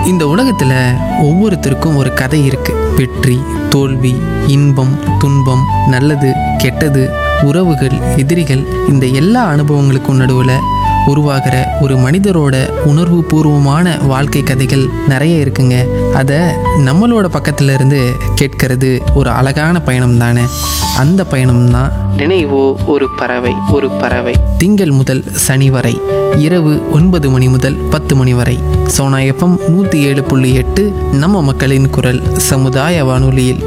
இந்த உலகத்துல ஒவ்வொருத்தருக்கும் ஒரு கதை இருக்கு வெற்றி தோல்வி இன்பம் துன்பம் நல்லது கெட்டது உறவுகள் எதிரிகள் இந்த எல்லா அனுபவங்களுக்கும் நடுவில் உருவாகிற ஒரு மனிதரோட உணர்வு பூர்வமான வாழ்க்கை கதைகள் நிறைய இருக்குங்க அதை நம்மளோட பக்கத்துல இருந்து கேட்கறது ஒரு அழகான பயணம் தானே அந்த பயணம் தான் நினைவோ ஒரு பறவை ஒரு பறவை திங்கள் முதல் சனி வரை இரவு ஒன்பது மணி முதல் பத்து மணி வரை சோனா எஃப்எம் நூற்றி ஏழு புள்ளி எட்டு நம்ம மக்களின் குரல் சமுதாய வானொலியில்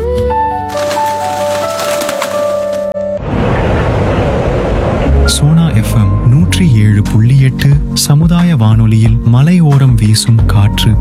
சோனா எஃப்எம் நூற்றி ஏழு புள்ளி எட்டு சமுதாய வானொலியில் மலையோரம் வீசும் காற்று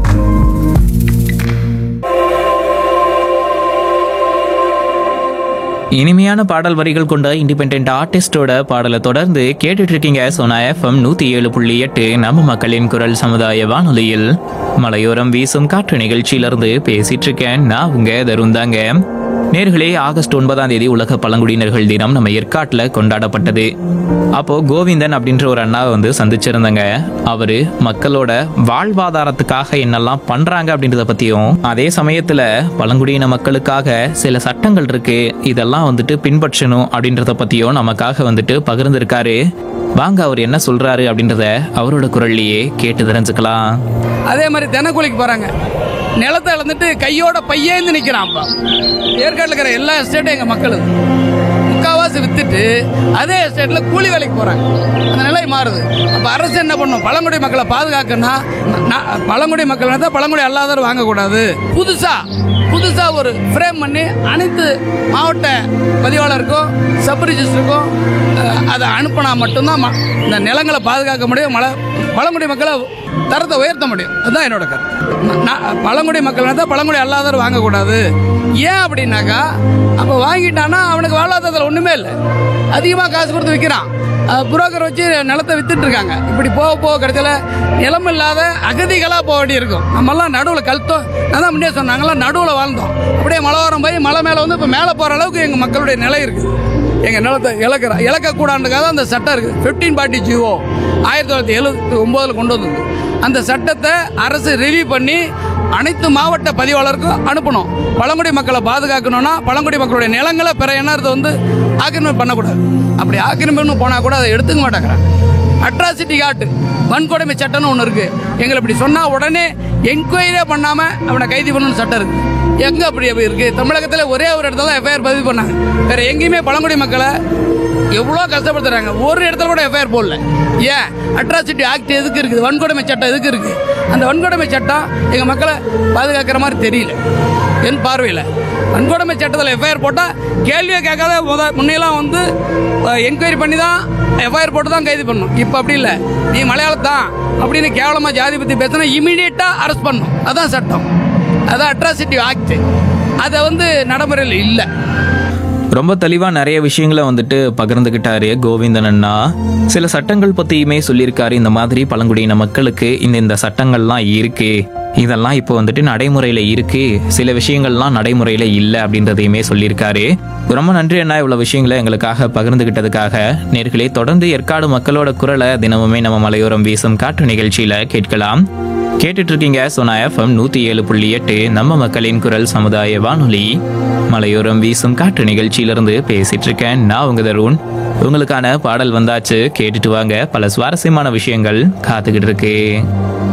இனிமையான பாடல் வரிகள் கொண்ட இண்டிபெண்ட் ஆர்டிஸ்டோட பாடலை தொடர்ந்து கேட்டுட்டு இருக்கீங்க சோனா எஃப்எம் நூத்தி ஏழு புள்ளி எட்டு நம்ம மக்களின் குரல் சமுதாய வானொலியில் மலையோரம் வீசும் காற்று நிகழ்ச்சியிலிருந்து பேசிட்டு இருக்கேன் நான் உங்க தருந்தாங்க நேர்களே ஆகஸ்ட் ஒன்பதாம் தேதி உலக பழங்குடியினர்கள் தினம் நம்ம ஏற்காட்டுல கொண்டாடப்பட்டது அப்போ கோவிந்தன் அப்படின்ற ஒரு அண்ணாவை வந்து சந்திச்சிருந்தாங்க அவரு மக்களோட வாழ்வாதாரத்துக்காக என்னெல்லாம் பண்றாங்க அப்படின்றத பத்தியும் அதே சமயத்துல பழங்குடியின மக்களுக்காக சில சட்டங்கள் இருக்கு இதெல்லாம் வந்துட்டு பின்பற்றணும் அப்படின்றத பத்தியும் நமக்காக வந்துட்டு பகிர்ந்திருக்காரு வாங்க அவர் என்ன சொல்றாரு அப்படின்றத அவரோட குரல்லையே கேட்டு தெரிஞ்சுக்கலாம் அதே மாதிரி தினக்கூலிக்கு போறாங்க நிலத்தை இழந்துட்டு கையோட பையேந்து நிக்கிறான் அப்ப ஏற்காட்டில் இருக்கிற எல்லா எஸ்டேட்டும் எங்க மக்கள் முக்காவாசி வித்துட்டு அதே எஸ்டேட்ல கூலி வேலைக்கு போறாங்க அந்த நிலை மாறுது அப்ப அரசு என்ன பண்ணும் பழங்குடி மக்களை பாதுகாக்கணும்னா ந- பழங்குடி மக்கள் தான் பழங்குடி அல்லாதவர் வாங்கக்கூடாது புதுசா புதுசா ஒரு ஃப்ரேம் பண்ணி அனைத்து மாவட்ட பதிவாளருக்கும் சப் ரிஜிஸ்டருக்கும் அஹ், அதை அனுப்பினா மட்டும்தான் ம- இந்த நிலங்களை பாதுகாக்க முடியும் மழை பழங்குடி மக்களை தரத்தை உயர்த்த முடியும் அதுதான் என்னோட கருத்து நான் பழங்குடி மக்கள் தான் பழங்குடி அல்லாதவர் வாங்கக்கூடாது ஏன் அப்படின்னாக்கா அப்போ வாங்கிட்டான்னா அவனுக்கு வாழ்வாதாரத்தில் ஒன்றுமே இல்லை அதிகமாக காசு கொடுத்து விற்கிறான் புரோக்கர் வச்சு நிலத்தை வித்துட்டு இருக்காங்க இப்படி போக போக கிடைச்சல நிலம் இல்லாத அகதிகளாக போக வேண்டியிருக்கும் நம்மெல்லாம் நடுவில் கழுத்தோம் நான் தான் முன்னே சொன்னாங்களாம் நடுவில் வாழ்ந்தோம் அப்படியே மலை வரம் போய் மலை மேலே வந்து இப்போ மேலே போகிற அளவுக்கு எங்கள் மக்களுடைய நிலை இருக்குது எங்கள் நிலத்தை இழக்கிற இழக்கக்கூடாதுக்காக அந்த சட்டம் இருக்குது ஃபிஃப்டீன் பார்ட்டி ஜிஓ ஆயிரத்தி தொள்ளாயிரத்தி எழுபத்தி ஒம்போதில் கொண்டு வந்தது அந்த சட்டத்தை அரசு ரிவ்யூ பண்ணி அனைத்து மாவட்ட பதிவாளருக்கும் அனுப்பணும் பழங்குடி மக்களை பாதுகாக்கணும்னா பழங்குடி மக்களுடைய நிலங்களை பிற இனத்தை வந்து ஆக்கிரமிப்பு பண்ணக்கூடாது அப்படி ஆக்கிரமிப்புன்னு போனால் கூட அதை எடுத்துக்க மாட்டேங்கிறாங்க அட்ராசிட்டி காட்டு வன்கொடுமை சட்டம்னு ஒன்று இருக்கு எங்களை இப்படி சொன்னால் உடனே என்கொயரியே பண்ணாமல் அவனை கைது பண்ணணும்னு சட்டம் இருக்கு எங்க அப்படி அப்படி இருக்கு தமிழகத்தில் ஒரே ஒரு இடத்துல எஃப்ஐஆர் பதிவு பண்ணாங்க வேற எங்கேயுமே பழங்குடி மக்களை எவ்வளோ கஷ்டப்படுத்துறாங்க ஒரு இடத்துல கூட எஃப்ஐஆர் போடல ஏன் அட்ராசிட்டி ஆக்ட் எதுக்கு இருக்குது வன்கொடுமை சட்டம் எதுக்கு இருக்கு அந்த வன்கொடுமை சட்டம் எங்கள் மக்களை பாதுகாக்கிற மாதிரி தெரியல என் பார்வையில் வன்கொடுமை சட்டத்தில் எஃப்ஐஆர் போட்டால் கேள்வியை கேட்காத முத முன்னையெல்லாம் வந்து என்கொயரி பண்ணி தான் எஃப்ஐஆர் போட்டு தான் கைது பண்ணணும் இப்போ அப்படி இல்லை நீ மலையாளத்தான் அப்படின்னு கேவலமாக ஜாதி பற்றி பேசினா இமீடியட்டாக அரெஸ்ட் பண்ணணும் அதான் சட்டம் அதான் அட்ராசிட்டி ஆக்ட் அதை வந்து நடைமுறையில் இல்லை ரொம்ப தெளிவா நிறைய விஷயங்களை வந்துட்டு பகிர்ந்துகிட்டாரு கோவிந்தன் அண்ணா சில சட்டங்கள் பத்தியுமே சொல்லியிருக்காரு இந்த மாதிரி பழங்குடியின மக்களுக்கு இந்த இந்த சட்டங்கள்லாம் இருக்கு இதெல்லாம் இப்போ வந்துட்டு நடைமுறையில இருக்கு சில விஷயங்கள்லாம் நடைமுறையில இல்லை அப்படின்றதையுமே சொல்லியிருக்காரு ரொம்ப நன்றி அண்ணா இவ்வளவு விஷயங்களை எங்களுக்காக பகிர்ந்துகிட்டதுக்காக நேர்களே தொடர்ந்து ஏற்காடு மக்களோட குரலை தினமுமே நம்ம மலையோரம் வீசும் காற்று நிகழ்ச்சியில கேட்கலாம் கேட்டுட்டு இருக்கீங்க சோனா எஃப்எம் நூத்தி ஏழு புள்ளி எட்டு நம்ம மக்களின் குரல் சமுதாய வானொலி மலையோரம் வீசும் காற்று நிகழ்ச்சியிலிருந்து பேசிட்டு இருக்கேன் நான் உங்க தருண் உங்களுக்கான பாடல் வந்தாச்சு கேட்டுட்டு வாங்க பல சுவாரஸ்யமான விஷயங்கள் காத்துக்கிட்டு இருக்கு